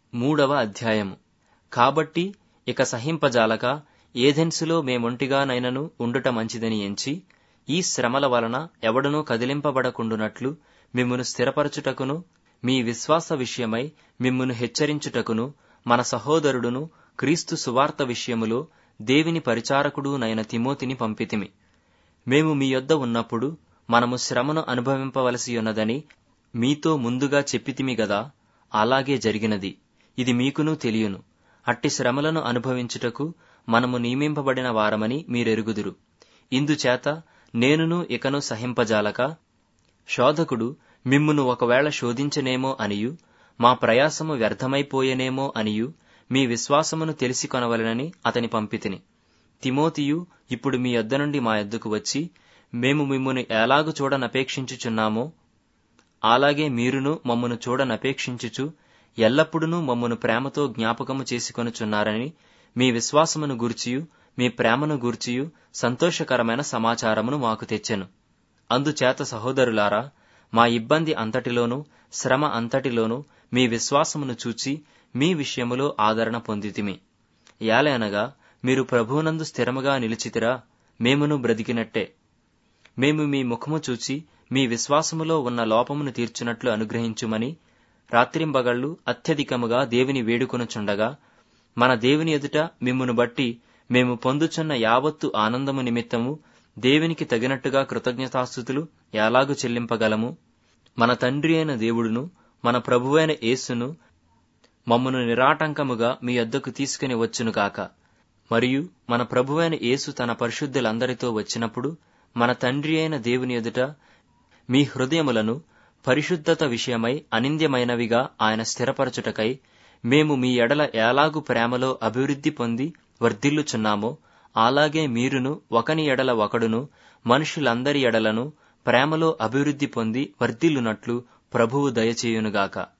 మూడవ అధ్యాయము కాబట్టి ఇక సహింపజాలక ఏథెన్సులో మేమొంటిగానైనను ఉండుట మంచిదని ఎంచి ఈ శ్రమల వలన ఎవడనూ కదిలింపబడకుండునట్లు మిమ్మును స్థిరపరచుటకును మీ విశ్వాస విషయమై మిమ్మును హెచ్చరించుటకును మన సహోదరుడును క్రీస్తు సువార్త విషయములో దేవుని పరిచారకుడునైన తిమోతిని పంపితిమి మేము మీ యొద్ద ఉన్నప్పుడు మనము శ్రమను అనుభవింపవలసి ఉన్నదని మీతో ముందుగా చెప్పితిమి గదా అలాగే జరిగినది ఇది మీకును తెలియను అట్టి శ్రమలను అనుభవించుటకు మనము నియమింపబడిన వారమని మీరెరుగుదురు ఇందుచేత నేనును ఇకను సహింపజాలక శోధకుడు మిమ్మును ఒకవేళ శోధించనేమో అనియు మా ప్రయాసము వ్యర్థమైపోయెనేమో అనియు మీ విశ్వాసమును తెలిసి కొనవలెనని అతని పంపితిని తిమోతియు ఇప్పుడు మీ యొద్ద నుండి మా యొద్దకు వచ్చి మేము మిమ్మును ఎలాగు చూడనపేక్షించుచున్నామో అలాగే మీరును మమ్మను చూడనపేక్షించుచు ఎల్లప్పుడూ మమ్మను ప్రేమతో జ్ఞాపకము చేసుకొనుచున్నారని మీ విశ్వాసమును గూర్చియు మీ ప్రేమను గూర్చియు సంతోషకరమైన సమాచారమును మాకు తెచ్చెను అందుచేత సహోదరులారా మా ఇబ్బంది అంతటిలోనూ శ్రమ అంతటిలోనూ మీ విశ్వాసమును చూచి మీ విషయములో ఆదరణ పొందితిమి యాలేనగా మీరు ప్రభువునందు స్థిరముగా నిలిచితిరా మేమును బ్రతికినట్టే మేము మీ ముఖము చూచి మీ విశ్వాసములో ఉన్న లోపమును తీర్చునట్లు అనుగ్రహించుమని రాత్రింబగళ్ళు అత్యధికముగా దేవుని వేడుకొనుచుండగా మన దేవుని ఎదుట మిమ్మును బట్టి మేము పొందుచున్న యావత్తు ఆనందము నిమిత్తము దేవునికి తగినట్టుగా కృతజ్ఞతాస్థుతులు ఎలాగు చెల్లింపగలము మన తండ్రి అయిన దేవుడును మన ప్రభువైన యేసును మమ్మను నిరాటంకముగా మీ యొద్దకు తీసుకుని వచ్చును కాక మరియు మన ప్రభువైన యేసు తన పరిశుద్ధులందరితో వచ్చినప్పుడు మన తండ్రి అయిన దేవుని ఎదుట మీ హృదయములను పరిశుద్ధత విషయమై అనింద్యమైనవిగా ఆయన స్థిరపరచుటకై మేము మీ ఎడల ఎలాగు ప్రేమలో అభివృద్ధి పొంది వర్ధిల్లుచున్నామో అలాగే మీరును ఒకని ఎడల ఒకడును మనుషులందరి ఎడలను ప్రేమలో అభివృద్ధి పొంది వర్ధిల్లునట్లు ప్రభువు దయచేయునుగాక